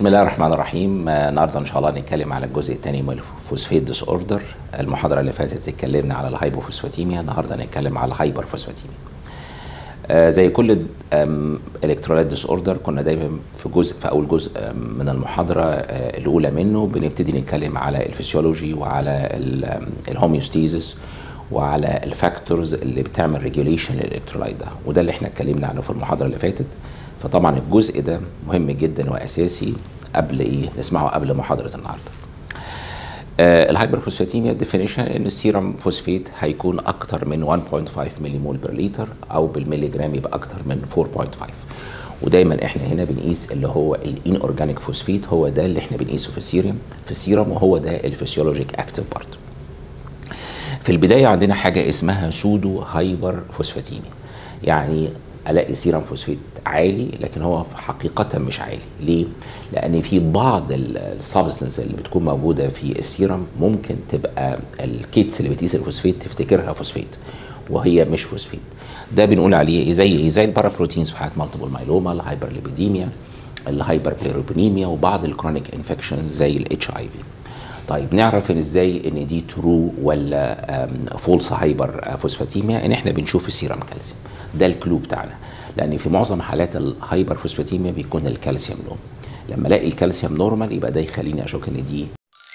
بسم الله الرحمن الرحيم آه، النهارده ان شاء الله هنتكلم على الجزء الثاني من الفوسفيت ديس اوردر المحاضره اللي فاتت اتكلمنا على الهايبوفوسفاتيميا النهارده هنتكلم على الهايبر فوسفاتيميا آه، زي كل الكترولايت ديس اوردر كنا دايما في جزء في اول جزء آم، من المحاضره آه، الاولى منه بنبتدي نتكلم على الفسيولوجي وعلى الهوميوستيزس وعلى الفاكتورز اللي بتعمل ريجوليشن للالكترولايت ده وده اللي احنا اتكلمنا عنه في المحاضره اللي فاتت فطبعا الجزء ده مهم جدا واساسي قبل ايه نسمعه قبل محاضره النهارده آه الهايبرفوسفاتيميا ديفينيشن ان السيرم فوسفيت هيكون اكتر من 1.5 ملي مول بر لتر او بالملي جرام يبقى اكتر من 4.5 ودايما احنا هنا بنقيس اللي هو الان اورجانيك فوسفيت هو ده اللي احنا بنقيسه في السيرم في السيرم وهو ده الفسيولوجيك اكتيف بارت في البدايه عندنا حاجه اسمها سودو هايبر فوسفاتيميا يعني الاقي سيرم فوسفيت عالي لكن هو حقيقه مش عالي ليه لان في بعض السبستنس اللي بتكون موجوده في السيرم ممكن تبقى الكيتس اللي بتقيس الفوسفيت تفتكرها فوسفيت وهي مش فوسفيت ده بنقول عليه ايه زي ايه زي البارابروتينز في حالات مالتيبل مايلوما الهايبر ليبيديميا الهايبر بليروبينيميا وبعض الكرونيك انفكشنز زي الاتش اي في طيب نعرف ان ازاي ان دي ترو ولا فولس هايبر فوسفاتيميا ان احنا بنشوف السيرم كالسيوم ده الكلو بتاعنا لان في معظم حالات الهايبر فوسفاتيميا بيكون الكالسيوم لو لما الاقي الكالسيوم نورمال يبقى ده يخليني اشك ان دي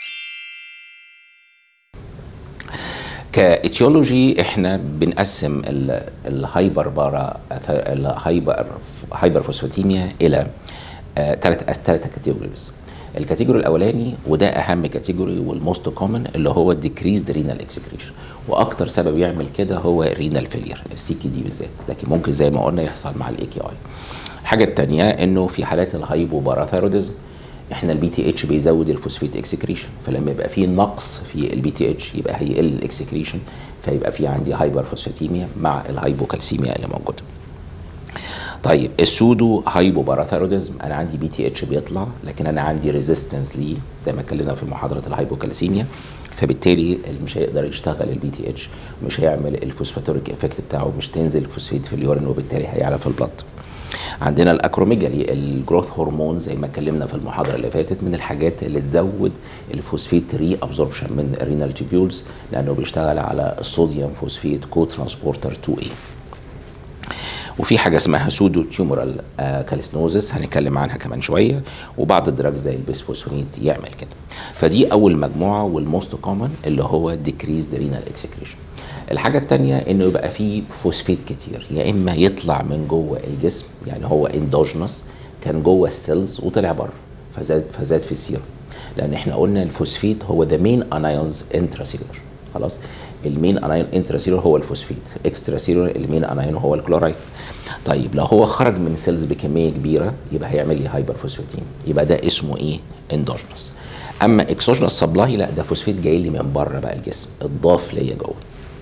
كايتيولوجي احنا بنقسم ال- الهايبر بارا الهايبر هايبر فوسفاتيميا الى ثلاث ثلاثه كاتيجوريز الكاتيجوري الاولاني وده اهم كاتيجوري والموست كومن اللي هو الديكريزد رينال اكسكريشن واكتر سبب يعمل كده هو الرينال فيلير السي كي دي بالذات لكن ممكن زي ما قلنا يحصل مع الاي كي اي الحاجه الثانيه انه في حالات الهايبوباراثيروديزم احنا البي تي اتش بيزود الفوسفيت اكسكريشن فلما يبقى في نقص في البي تي اتش يبقى هيقل الاكسكريشن فيبقى في عندي هايبر فوسفاتيميا مع الهايبوكالسيميا اللي موجوده طيب السودو هايبوباراثيروديزم انا عندي بي تي اتش بيطلع لكن انا عندي ريزيستنس ليه زي ما اتكلمنا في محاضره الهايبوكالسيميا فبالتالي مش هيقدر يشتغل البي تي اتش مش هيعمل الفوسفاتوريك افكت بتاعه مش تنزل الفوسفيت في اليورين وبالتالي هيعلى في البلد عندنا الاكروميجالي الجروث هرمون زي ما اتكلمنا في المحاضره اللي فاتت من الحاجات اللي تزود الفوسفيت ري ابزوربشن من الرينال تيبيولز لانه بيشتغل على الصوديوم فوسفيت كو ترانسبورتر 2 a وفي حاجه اسمها سودو تيومورال كالسنوزس هنتكلم عنها كمان شويه وبعض الدراج زي البيسفوسفونيت يعمل كده فدي اول مجموعه والموست كومن اللي هو ديكريز رينال اكسكريشن الحاجه الثانيه انه يبقى فيه فوسفيت كتير يا اما يطلع من جوه الجسم يعني هو اندوجنس كان جوه السيلز وطلع بره فزاد فزاد في السيرم لان احنا قلنا الفوسفيت هو ذا مين انايونز انتراسيلولر خلاص المين انايون انتراسيلولر هو الفوسفيت اكسترا سيلولر المين انايون هو الكلورايد طيب لو هو خرج من سيلز بكميه كبيره يبقى هيعمل لي هايبر فوسفاتيم يبقى ده اسمه ايه اندوجنس اما اكسوجنس سبلاي لا ده فوسفيت جاي لي من بره بقى الجسم اتضاف ليا جوه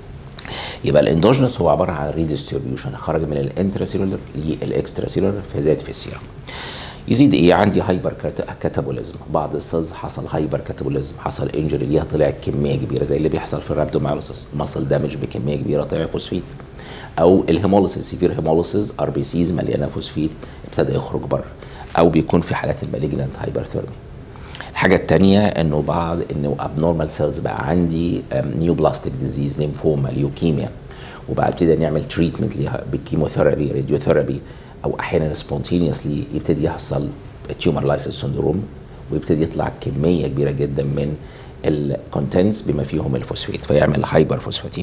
يبقى الاندوجنس هو عباره عن ريديستريبيوشن خرج من الانتراسيلولر للاكسترا سيلولر فزاد في السيرم يزيد ايه عندي هايبر كاتابوليزم بعض السيلز حصل هايبر كاتابوليزم حصل انجري ليها طلعت كميه كبيره زي اللي بيحصل في الرابدومايلوسيس ماسل دامج بكميه كبيره طلع فوسفيت او الهيموليسيس سيفير هيموليسيس ار بي سيز مليانه فوسفيت ابتدى يخرج بره او بيكون في حالات المالجنانت هايبرثيرمي الحاجة التانية انه بعض انه ابنورمال سيلز بقى عندي نيو بلاستيك ديزيز ليمفوما ليوكيميا وبعد ابتدي نعمل تريتمنت ليها بالكيموثيرابي راديوثيرابي او احيانا سبونتينيوسلي يبتدي يحصل تيومر لايسيس سندروم ويبتدي يطلع كميه كبيره جدا من الكونتنتس بما فيهم الفوسفيت فيعمل هايبر فوسفاتيم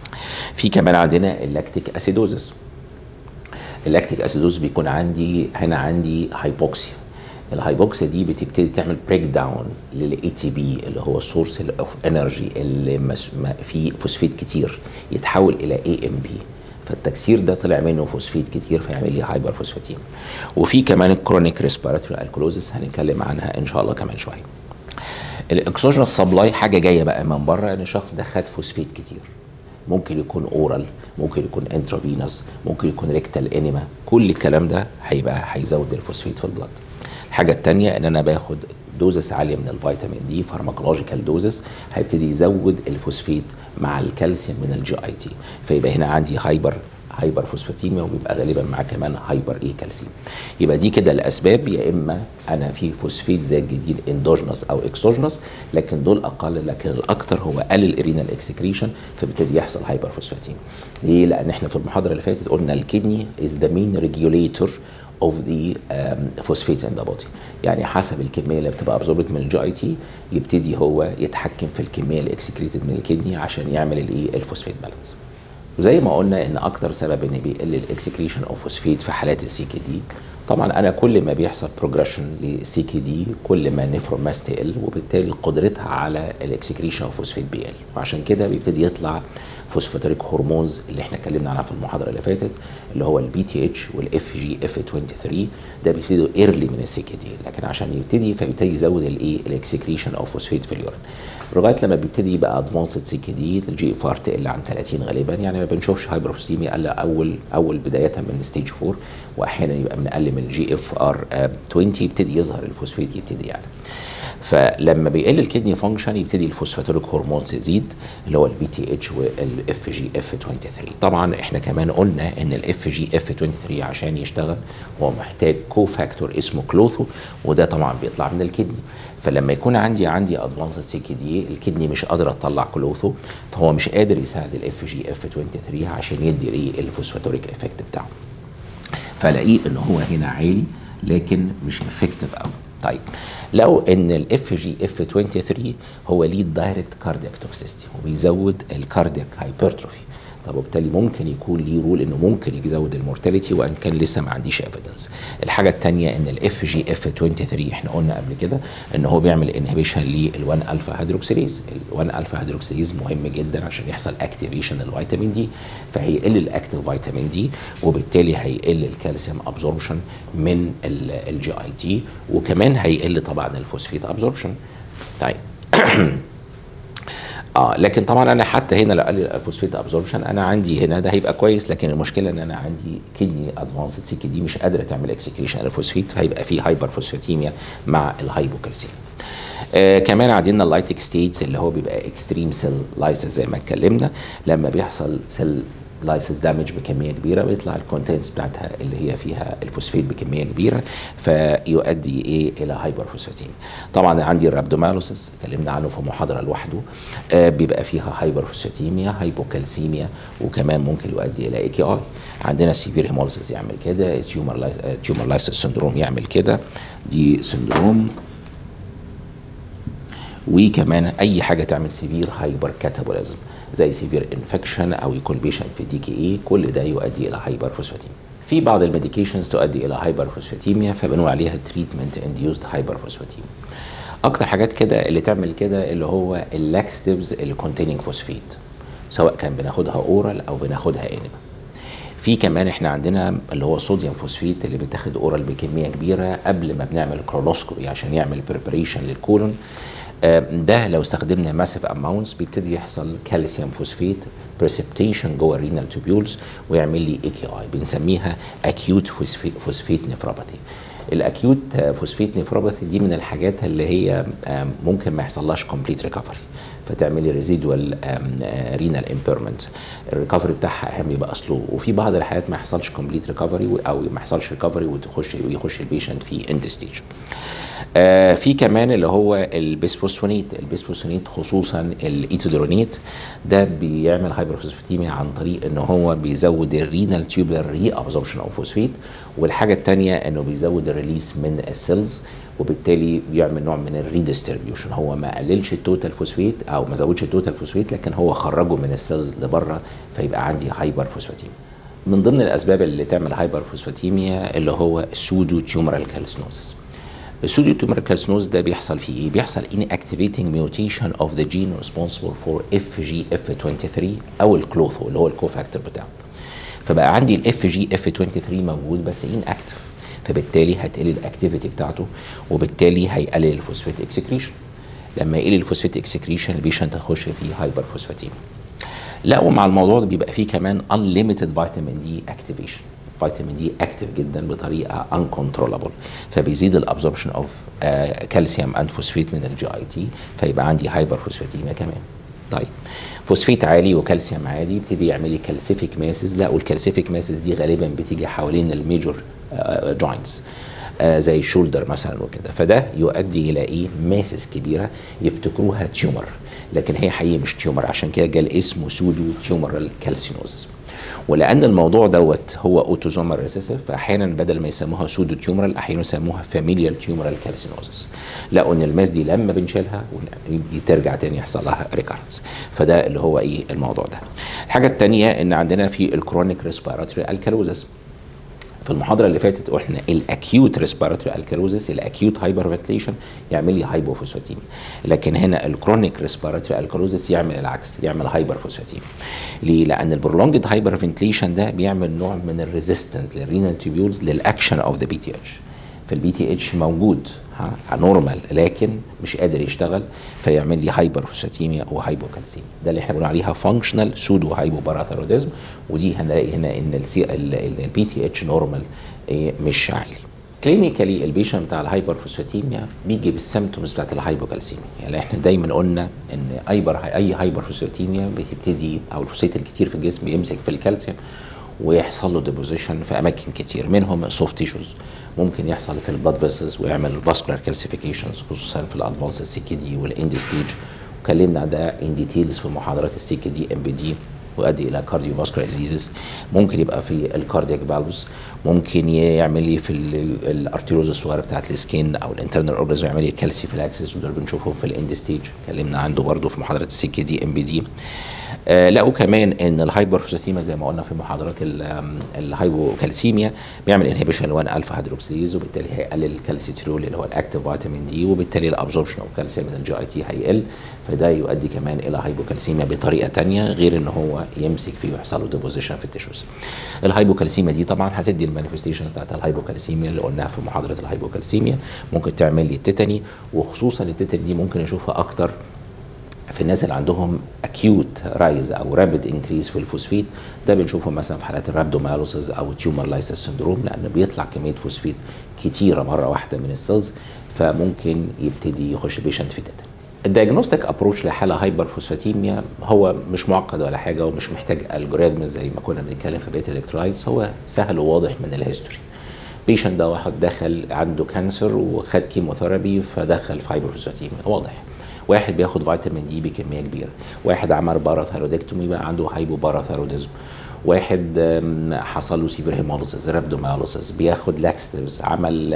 في كمان عندنا اللاكتيك اسيدوزس اللاكتيك اسيدوز بيكون عندي هنا عندي هايبوكسيا الهايبوكسيا دي بتبتدي تعمل بريك داون للاي تي بي اللي هو سورس اوف انرجي اللي مس- ما- فيه فوسفيت كتير يتحول الى اي ام بي فالتكسير ده طلع منه فوسفيت كتير فيعمل لي هايبر فوسفاتيم وفي كمان الكرونيك ريسبيراتوري الكلوزس هنتكلم عنها ان شاء الله كمان شويه الاكسوجينوس سبلاي حاجه جايه بقى من بره ان الشخص ده خد فوسفيت كتير ممكن يكون اورال ممكن يكون انترافينوس ممكن يكون ريكتال انيما كل الكلام ده هيبقى هيزود الفوسفيت في البلد الحاجه الثانيه ان انا باخد دوزس عاليه من الفيتامين دي فارماكولوجيكال دوزس هيبتدي يزود الفوسفيت مع الكالسيوم من الجي اي تي فيبقى هنا عندي هايبر هايبر فوسفاتيميا وبيبقى غالبا معاه كمان هايبر ايه كالسيوم يبقى دي كده الاسباب يا اما انا في فوسفيت زي الجديد اندوجنس او اكسوجنس لكن دول اقل لكن الاكثر هو قلل ارينال اكسكريشن فبيبتدي يحصل هايبر فوسفاتيميا ليه لان احنا في المحاضره اللي فاتت قلنا الكدني از ذا مين ريجوليتور of the um, phosphate in the body يعني حسب الكميه اللي بتبقى ابزوربت من الجي اي تي يبتدي هو يتحكم في الكميه اللي اكسكريتد من الكدني عشان يعمل الايه الفوسفيت بالانس وزي ما قلنا ان اكتر سبب ان بيقل الاكسكريشن اوف فوسفيت في حالات السي كي دي طبعا انا كل ما بيحصل بروجريشن للسي كي دي كل ما النفرون ماس تقل وبالتالي قدرتها على الاكسكريشن اوف فوسفيت بيقل وعشان كده بيبتدي يطلع فوسفاتوريك هرمونز اللي احنا اتكلمنا عنها في المحاضره اللي فاتت اللي هو البي تي اتش والاف جي اف 23 ده بيبتدوا ايرلي من السي كي دي لكن عشان يبتدي فبيبتدي يزود الايه الاكسكريشن اوف فوسفيت في اليورين لغايه لما بيبتدي يبقى ادفانسد سي كي دي الجي اف ار تقل عن 30 غالبا يعني ما بنشوفش هايبروفوسيميا الا اول اول بدايه من ستيج 4 واحيانا يبقى من اقل من الجي اف ار 20 يبتدي يظهر الفوسفيت يبتدي يعلى فلما بيقل الكدني فانكشن يبتدي الفوسفاتوريك هرمونز يزيد اللي هو البي تي اتش والاف جي اف 23 طبعا احنا كمان قلنا ان الاف جي اف 23 عشان يشتغل هو محتاج كو فاكتور اسمه كلوثو وده طبعا بيطلع من الكدني فلما يكون عندي عندي ادفانسد سي كي دي الكدني مش قادره تطلع كلوثو فهو مش قادر يساعد الاف جي اف 23 عشان يدي ايه الفوسفاتوريك افكت بتاعه فلاقيه ان هو هنا عالي لكن مش افكتيف قوي طيب لو ان الاف جي اف 23 هو ليه دايركت كاردياك توكسيستي وبيزود الكاردياك هايبرتروفي طب وبالتالي ممكن يكون ليه رول انه ممكن يزود المورتاليتي وان كان لسه ما عنديش ايفيدنس الحاجه الثانيه ان الاف جي اف 23 احنا قلنا قبل كده ان هو بيعمل انهبيشن لل1 الفا هيدروكسيليز ال1 الفا هيدروكسيليز مهم جدا عشان يحصل اكتيفيشن للفيتامين دي فهيقل الاكتيف فيتامين دي وبالتالي هيقل الكالسيوم ابزوربشن من الجي اي تي وكمان هيقل طبعا الفوسفيت ابزوربشن طيب اه لكن طبعا انا حتى هنا لو قال لي الفوسفيت ابزوربشن انا عندي هنا ده هيبقى كويس لكن المشكله ان انا عندي كدني ادفانسد سي دي مش قادره تعمل اكسكريشن الفوسفيت فهيبقى في هايبر فوسفاتيميا مع الهايبوكالسيميا آه كمان عندنا اللايتك ستيتس اللي هو بيبقى اكستريم سيل لايسس زي ما اتكلمنا لما بيحصل سيل لايسس دامج بكميه كبيره بيطلع الكونتنتس بتاعتها اللي هي فيها الفوسفيت بكميه كبيره فيؤدي ايه الى هايبر فوسفاتيميا طبعا عندي الرابدومالوسيس اتكلمنا عنه في محاضره لوحده آه بيبقى فيها هايبر فوسفاتيميا هايبوكالسيميا وكمان ممكن يؤدي الى اي كي اي عندنا السيفير هيموليسيس يعمل كده تيومر لايسس سندروم يعمل كده دي سندروم وكمان اي حاجه تعمل سيفير هايبر كاتابوليزم زي سيفير انفكشن او يكون بيشنت في دي كي اي كل ده يؤدي الى هايبر فوسفاتيميا في بعض الميديكيشنز تؤدي الى هايبر فوسفاتيميا فبنقول عليها تريتمنت انديوزد هايبر فوسفاتيميا اكتر حاجات كده اللي تعمل كده اللي هو اللاكستيفز اللي كونتيننج فوسفيت سواء كان بناخدها اورال او بناخدها انما في كمان احنا عندنا اللي هو صوديوم فوسفيت اللي بتاخد اورال بكميه كبيره قبل ما بنعمل كرونوسكوبي عشان يعمل بريبريشن للكولون ده لو استخدمنا ماسيف اماونتس بيبتدي يحصل كالسيوم فوسفيت بريسبتيشن جوه الرينال توبيولز ويعمل لي اي كي اي بنسميها اكيوت فوسفيت نفروباثي الاكيوت فوسفيت نفروباثي دي من الحاجات اللي هي ممكن ما يحصلهاش كومبليت ريكفري فتعمل لي ريزيدوال رينال امبيرمنت الريكفري بتاعها اهم يبقى سلو وفي بعض الحالات ما يحصلش كومبليت ريكفري او ما يحصلش ريكفري وتخش ويخش البيشنت في اند ستيج آه في كمان اللي هو البيسفوسفونيت البيسفوسفونيت خصوصا الايتودرونيت ده بيعمل هايبرفوسفاتيميا عن طريق ان هو بيزود الرينال تيوبلر ري ابزوربشن اوف فوسفيت والحاجه الثانيه انه بيزود الريليس من السيلز وبالتالي بيعمل نوع من الريديستريبيوشن هو ما قللش التوتال فوسفيت او ما زودش التوتال فوسفيت لكن هو خرجه من السيلز لبره فيبقى عندي هايبر فوسفاتيميا من ضمن الاسباب اللي تعمل هايبر فوسفاتيميا اللي هو سودو تيومرال كالسنوزس السودو تيومر كالسنوز ده بيحصل فيه ايه؟ بيحصل inactivating mutation of the gene responsible for FGF23 او الكلوثو اللي هو الكوفاكتور بتاعه. فبقى عندي الاف جي اف 23 موجود بس inactive فبالتالي هتقل الاكتيفيتي بتاعته وبالتالي هيقلل الفوسفات اكسكريشن. لما يقل الفوسفات اكسكريشن البيشنت هيخش فيه هايبر فوسفاتيميا. لا ومع الموضوع ده بيبقى فيه كمان unlimited vitamin D activation. فيتامين دي اكتف جدا بطريقه uncontrollable فبيزيد الابزوربشن اوف كالسيوم اند فوسفيت من الجي اي تي فيبقى عندي هايبر فوسفاتيميا كمان طيب فوسفيت عالي وكالسيوم عالي يبتدي يعمل لي كالسيفيك ماسز لا والكالسيفيك ماسز دي غالبا بتيجي حوالين الميجور جوينتس آه زي الشولدر مثلا وكده فده يؤدي الى ايه ماسس كبيره يفتكروها تيومر لكن هي حقيقي مش تيومر عشان كده جال اسمه سودو تيومرال كالسينوزس ولان الموضوع دوت هو اوتوزومال ريسيسيف فاحيانا بدل ما يسموها سودو تيومرال احيانا يسموها فاميليال تيومرال كالسينوزس لقوا ان الماس دي لما بنشيلها ترجع تاني يحصل لها ريكارنس فده اللي هو ايه الموضوع ده الحاجه الثانيه ان عندنا في الكرونيك ريسبيراتوري الكالوزس في المحاضره اللي فاتت قلنا الاكيوت ريسبيراتوري الكالوزس الاكيوت هايبر فنتليشن يعمل لي هايبوفوسفاتيميا لكن هنا الكرونيك ريسبيراتوري الكالوزس يعمل العكس يعمل هايبر فوسفاتيميا ليه لان البرولونجد هايبر فنتليشن ده بيعمل نوع من الريزيستنس للرينال تيوبيولز للاكشن اوف ذا بي تي اتش فالبي تي اتش موجود نورمال لكن مش قادر يشتغل فيعمل لي هايبر فوسفاتيميا وهايبوكالسيميا ده اللي احنا بنقول عليها فانكشنال سودو هايبوباراثيروديزم ودي هنلاقي هنا ان البي تي اتش نورمال مش عالي كلينيكالي البيشنت بتاع الهايبر فوسفاتيميا بيجي بالسيمتومز بتاعت الهايبوكالسيميا يعني احنا دايما قلنا ان ايبر اي هايبر فوسفاتيميا بتبتدي او الفوسفات الكتير في الجسم يمسك في الكالسيوم ويحصل له ديبوزيشن في اماكن كتير منهم سوفت تيشوز ممكن يحصل في البلاد فيسلز ويعمل فاسكولار كالسيفيكيشنز خصوصا في الادفانس السي كي دي والاند ستيج وكلمنا عن ده ان ديتيلز في محاضرات السي كي دي ام بي دي ويؤدي الى كارديو فاسكولار ديزيزز ممكن يبقى في الكاردياك فالفز ممكن يعمل لي في الارتيروز الصغيره بتاعت السكين او الانترنال اورجنز ويعمل لي كالسيفلاكسس ودول بنشوفهم في الاند ستيج اتكلمنا عنده برضه في محاضره السي كي دي ام بي دي آه لقوا كمان ان الهايبرفوساتيميا زي ما قلنا في محاضرات الهايبوكالسيميا بيعمل انهبيشن 1 الفا هيدروكسيليز وبالتالي هيقلل الكالسيترول اللي هو الاكتيف فيتامين دي وبالتالي الابزوربشن اوف كالسيوم من الجي اي تي هيقل فده يؤدي كمان الى هايبوكالسيميا بطريقه ثانيه غير ان هو يمسك فيه ويحصل له ديبوزيشن في التيشوز. الهايبوكالسيميا دي طبعا هتدي المانيفستيشنز بتاعت الهايبوكالسيميا اللي قلناها في محاضره الهايبوكالسيميا ممكن تعمل لي التيتاني وخصوصا التيتاني دي ممكن نشوفها اكتر في الناس اللي عندهم اكيوت رايز او رابيد انكريز في الفوسفيت ده بنشوفه مثلا في حالات الرابدومايلوسيس او التيومر لايسيس سندروم لان بيطلع كميه فوسفيت كتيره مره واحده من السيلز فممكن يبتدي يخش بيشنت في تيتاني الدياجنوستيك ابروش لحاله هايبر فوسفاتيميا هو مش معقد ولا حاجه ومش محتاج الجوريزم زي ما كنا بنتكلم في بقيه الالكترولايتس هو سهل وواضح من الهيستوري بيشنت ده واحد دخل عنده كانسر وخد كيموثيرابي فدخل في هايبر فوسفاتيميا واضح واحد بياخد فيتامين دي بكميه كبيره واحد عمل باراثيرودكتومي بقى عنده هايبو باراثيروديزم واحد حصل له سيفير هيموليسيس رابدوميوليسيس بياخد لاكستيفز عمل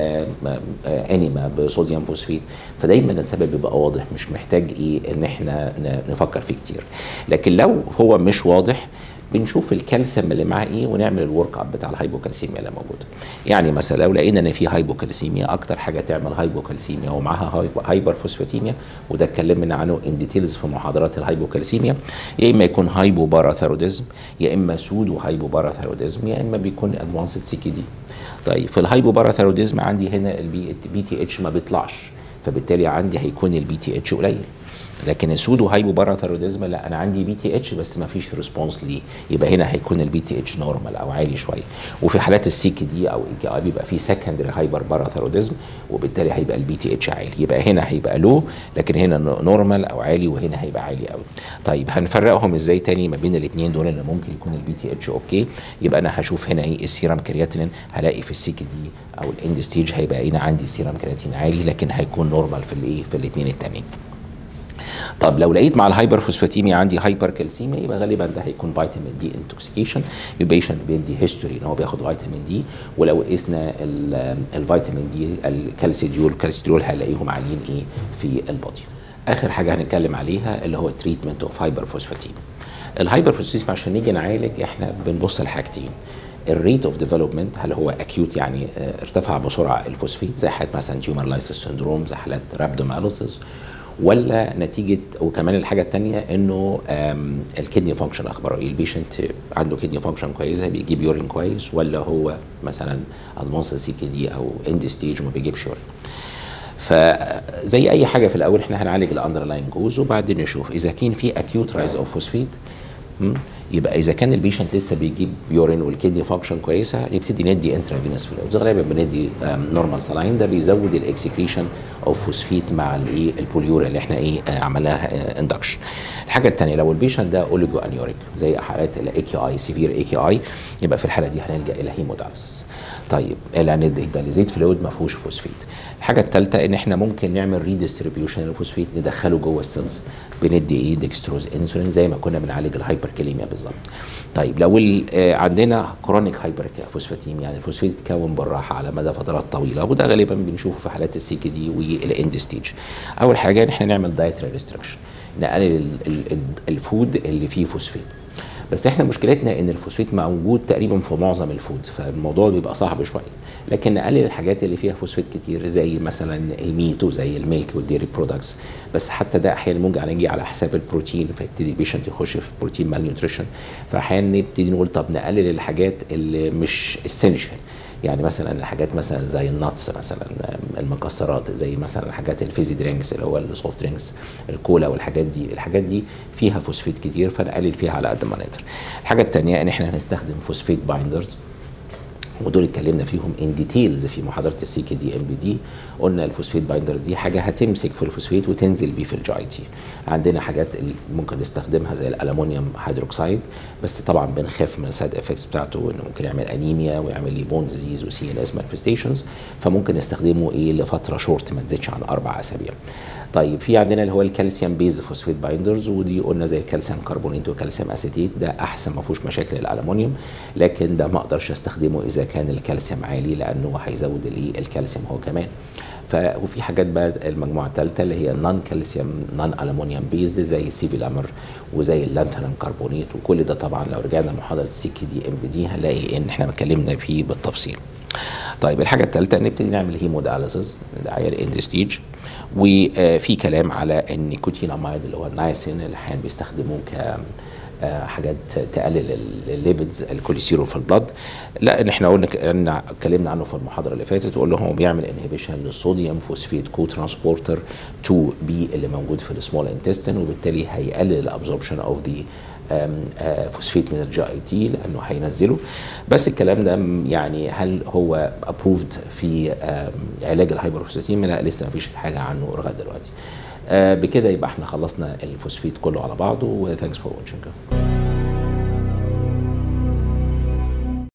انيما بصوديوم فوسفيت فدايما السبب بيبقى واضح مش محتاج ايه ان احنا نفكر فيه كتير لكن لو هو مش واضح بنشوف الكالسيوم اللي معاه ايه ونعمل الورك اب بتاع الهايبوكالسيميا اللي موجوده يعني مثلا لو لقينا ان في هايبوكالسيميا اكتر حاجه تعمل هايبوكالسيميا ومعاها هايبر فوسفاتيميا وده اتكلمنا عنه ان ديتيلز في محاضرات الهايبوكالسيميا يا اما يكون هايبو باراثيروديزم يا اما سودو هايبو باراثيروديزم يا اما بيكون ادفانسد سي كي دي طيب في الهايبو باراثيروديزم عندي هنا البي تي اتش ما بيطلعش فبالتالي عندي هيكون البي تي اتش قليل لكن السودو هايبو باراثيروديزم لا انا عندي بي تي اتش بس ما فيش ريسبونس ليه يبقى هنا هيكون البي تي اتش نورمال او عالي شويه وفي حالات السي كي دي او اي كي اي بيبقى في سكندري هايبر باراثيروديزم وبالتالي هيبقى البي تي اتش عالي يبقى هنا هيبقى لو لكن هنا نورمال او عالي وهنا هيبقى عالي قوي طيب هنفرقهم ازاي تاني ما بين الاثنين دول اللي ممكن يكون البي تي اتش اوكي يبقى انا هشوف هنا ايه السيرم كرياتينين هلاقي في السي كي دي او الاند ستيج هيبقى هنا عندي سيرم كرياتين عالي لكن هيكون نورمال في الايه في الاثنين التانيين طب لو لقيت مع الهايبر فوسفاتيميا عندي هايبر كالسيميا يبقى غالبا ده هيكون فيتامين دي انتوكسيكيشن البيشنت بيدي هيستوري ان هو بياخد فيتامين دي ولو قسنا الفيتامين دي الكالسيديول الكالسيديول هنلاقيهم عاليين ايه في البودي اخر حاجه هنتكلم عليها اللي هو تريتمنت اوف هايبر فوسفاتيميا الهايبر فوسفاتيميا عشان نيجي نعالج احنا بنبص لحاجتين الريت اوف ديفلوبمنت هل هو اكيوت يعني ارتفع بسرعه الفوسفيت زي حالات مثلا تيومر لايسيس سندروم زي حالات رابدومالوسيس ولا نتيجه وكمان الحاجه الثانيه انه الكدني فانكشن اخباره ايه البيشنت عنده كدني فانكشن كويسه بيجيب يورين كويس ولا هو مثلا ادفانس سي كي دي او اند ستيج وما بيجيبش يورين فزي اي حاجه في الاول احنا هنعالج الاندرلاين جوز وبعدين نشوف اذا كان في اكيوت رايز اوف فوسفيت مم. يبقى اذا كان البيشنت لسه بيجيب يورين والكدني فانكشن كويسه نبتدي ندي انترافينوس فلويدز غالبا بندي نورمال سلاين ده بيزود الاكسكريشن اوف فوسفيت مع الايه البوليوريا اللي احنا ايه آه، عملناها اندكشن الحاجه الثانيه لو البيشنت ده اوليجو انيوريك زي حالات الاي كي اي سيفير اي كي اي يبقى في الحاله دي هنلجا الى هيموداليسيس طيب لان الدياليزيت فلويد ما فيهوش فوسفيت الحاجه الثالثه ان احنا ممكن نعمل ريديستريبيوشن للفوسفيت ندخله جوه السيلز بندي ايه ديكستروز انسولين زي ما كنا بنعالج الهايبركاليميا بالظبط طيب لو ال- آه، عندنا كرونيك هايبر فوسفاتيم يعني الفوسفيت اتكون بالراحه على مدى فترات طويله وده غالبا بنشوفه في حالات السي كي دي والاند ستيج اول حاجه ان احنا نعمل دايتري ريستريكشن نقلل ال- ال- ال- الفود اللي فيه فوسفيت بس احنا مشكلتنا ان الفوسفيت موجود تقريبا في معظم الفود فالموضوع بيبقى صعب شويه لكن نقلل الحاجات اللي فيها فوسفيت كتير زي مثلا الميت وزي الميلك والديري برودكتس بس حتى ده احيانا ممكن نيجي على حساب البروتين فيبتدي البيشنت يخش في بروتين مال نيوتريشن فاحيانا نبتدي نقول طب نقلل الحاجات اللي مش اسينشال يعني مثلا الحاجات مثلا زي الناتس مثلا المكسرات زي مثلا الحاجات الفيزي درينكس اللي هو السوفت درينكس الكولا والحاجات دي الحاجات دي فيها فوسفيت كتير فنقلل فيها على قد ما نقدر الحاجه الثانيه ان احنا هنستخدم فوسفيت بايندرز ودول اتكلمنا فيهم ان ديتيلز في محاضره السي كي دي ام بي دي قلنا الفوسفيت بايندرز دي حاجه هتمسك في الفوسفيت وتنزل بيه في الجي تي عندنا حاجات اللي ممكن نستخدمها زي الالومنيوم هيدروكسيد بس طبعا بنخاف من السايد افكتس بتاعته انه ممكن يعمل انيميا ويعمل لي بون ديزيز وسي ان اس مانفستيشنز فممكن نستخدمه ايه لفتره شورت ما تزيدش عن اربع اسابيع طيب في عندنا اللي هو الكالسيوم بيز فوسفيت بايندرز ودي قلنا زي الكالسيوم كربونيت وكالسيوم اسيتيت ده احسن ما فيهوش مشاكل الالومنيوم لكن ده ما اقدرش استخدمه اذا كان الكالسيوم عالي لانه هيزود الايه الكالسيوم هو كمان ف وفي حاجات بقى المجموعه الثالثه اللي هي نون كالسيوم نون الومنيوم بيزد زي السيفيلامر وزي اللانثانم كربونيت وكل ده طبعا لو رجعنا لمحاضره السي كي دي ام بي دي هنلاقي ان احنا اتكلمنا فيه بالتفصيل. طيب الحاجه الثالثه نبتدي نعمل هيموداليسيس للعيال اند ستيج وفي كلام على ان كوتينامايد اللي هو النايسين اللي احيانا بيستخدموه ك آه، حاجات تقلل الليبيدز الكوليسترول في البلد لا ان احنا قلنا قلنا اتكلمنا عنه في المحاضره اللي فاتت وقلنا هو بيعمل انهبيشن للصوديوم فوسفيت كو ترانسبورتر 2 بي اللي موجود في السمول انتستين وبالتالي هيقلل الابزوربشن اوف ذا فوسفيت من الجي اي تي لانه هينزله بس الكلام ده م- يعني هل هو ابروفد في آم، علاج الهايبرفوسفاتيميا لا لسه مفيش حاجه عنه لغايه دلوقتي آه، بكده يبقى احنا خلصنا الفوسفيت كله على بعضه وثانكس فور واتشنج